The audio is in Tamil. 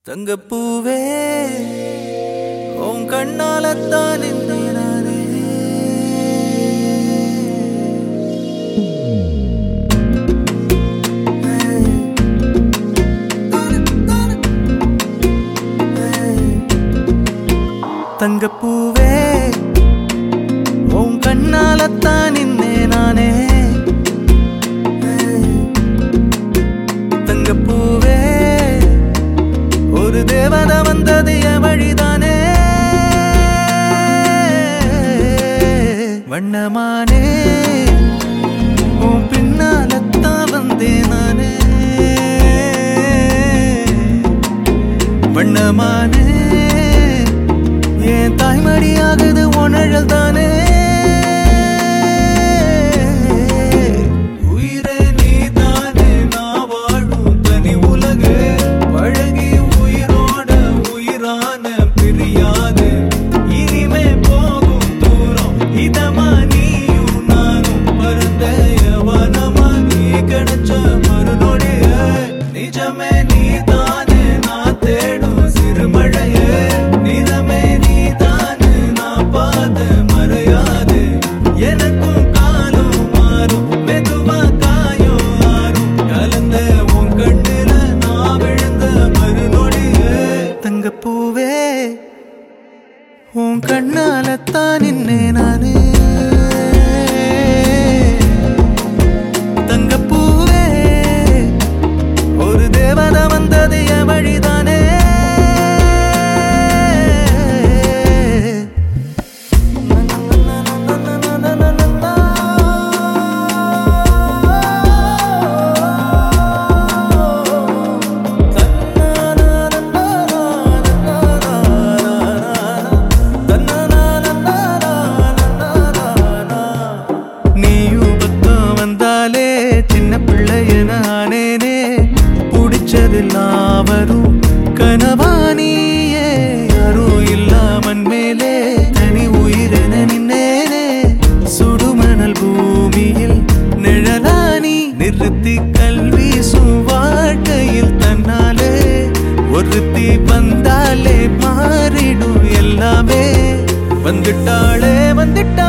தங்கப்பூவே உன் கண்ணாலத்தான் நின்றேன் நானே தங்கப்பூவே உன் கண்ணாலத்தான் நின்றேன் நானே தங்கப்பூவே ஒரு தேவதை வந்தது என் வழிதானே வண்ணமானே உன் பின்னாலத்தான் வந்தேன் நானே வண்ணமானே என் தாய்மடியாகுது உணழல் தானே உயிரே நீதானே நான் வாழும் தனி உலகு பழகி உயிரோட உயிரான பிரியாது இனிமே போகும் தூரம் இதமா நீயும் நானும் பருந்த யவனமா நீ கிடைச்ச மறுநொடிய நிஜமே நீதானே நான் தேடும் சிறுமழையே நிறமே நீதானே நான் பார்த்த மறையாது எனக்கும் காலம் மாறும் மெதுவா காயம் ஆறும் கலந்த உன் கண்ணுல நான் விழுந்த மறுநொடியே தங்கப்பூவே உன் கண்ணாலத்தான் நின்னே நானே தங்கப்பூவே ஒரு தேவதை வந்தது என் வழிதானே நீயும் பக்கம் வந்தாலே சின்ன பிள்ளைய நானேனே பிடிச்சதெல்லாம் வரும் கனவா நீயே யாரும் இல்லாமன் மேலே தனி உயிரென நின்னேனே சுடுமணல் பூமியில் நிழலானி நிறுத்தி கல்வி வாழ்க்கையில் தன்னாலே ஒருத்தி வந்தாலே மாறிடும் எல்லாமே வந்துட்டாளே வந்துட்டாளே